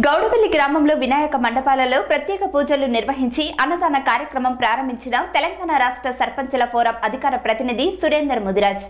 గౌడపల్లి గ్రామంలో వినాయక మండపాలలో ప్రత్యేక పూజలు నిర్వహించి అన్నదాన కార్యక్రమం ప్రారంభించిన తెలంగాణ రాష్ట్ర సర్పంచుల ఫోరం అధికార ప్రతినిధి సురేందర్ ముదిరాజ్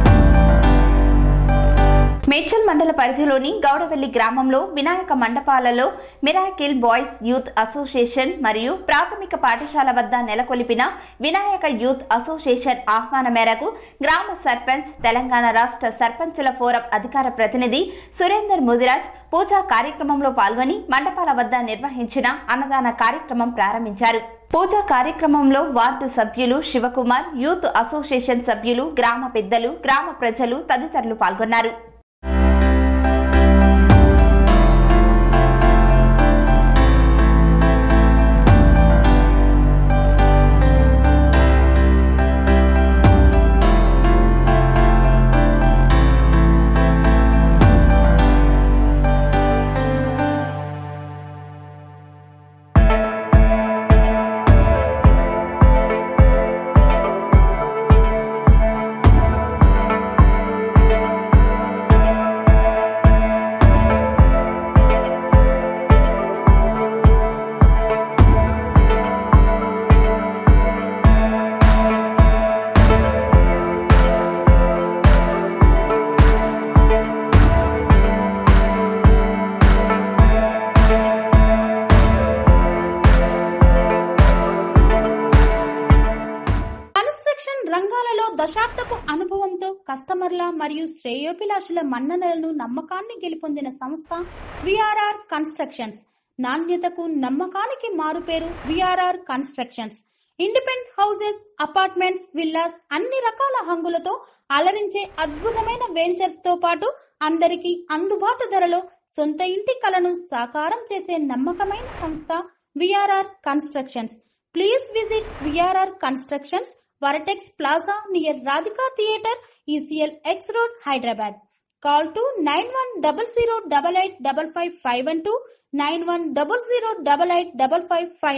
మేడ్చల్ మండల పరిధిలోని గౌడవెల్లి గ్రామంలో వినాయక మండపాలలో మిరాకిల్ బాయ్స్ యూత్ అసోసియేషన్ మరియు ప్రాథమిక పాఠశాల వద్ద నెలకొల్పిన వినాయక యూత్ అసోసియేషన్ ఆహ్వానం మేరకు గ్రామ సర్పంచ్ తెలంగాణ రాష్ట్ర సర్పంచుల ఫోరం అధికార ప్రతినిధి సురేందర్ ముదిరాజ్ పూజా కార్యక్రమంలో పాల్గొని మండపాల వద్ద నిర్వహించిన అన్నదాన కార్యక్రమం ప్రారంభించారు పూజా కార్యక్రమంలో వార్డు సభ్యులు శివకుమార్ యూత్ అసోసియేషన్ సభ్యులు గ్రామ పెద్దలు గ్రామ ప్రజలు తదితరులు పాల్గొన్నారు కన్స్ట్రక్షన్ రంగాలలో దశాబ్దపు అనుభవంతో కస్టమర్ల మరియు శ్రేయోభిలాషుల మన్ననలను నమ్మకాన్ని గెలుపొందిన సంస్థ విఆర్ఆర్ కన్స్ట్రక్షన్స్ నాణ్యతకు నమ్మకానికి మారుపేరు VRR constructions independent houses apartments villas అన్ని రకాల హంగులతో అలరించే అద్భుతమైన వెంచర్స్ తో పాటు అందరికీ అందుబాటు ధరలో సొంత ఇంటి కలను సాకారం చేసే నమ్మకమైన సంస్థ VRR constructions please visit VRR constructions Vertex plaza near Radhika theatre ECIL X road Hyderabad call to nine one double zero double eight double five five one two nine one double zero double eight double five five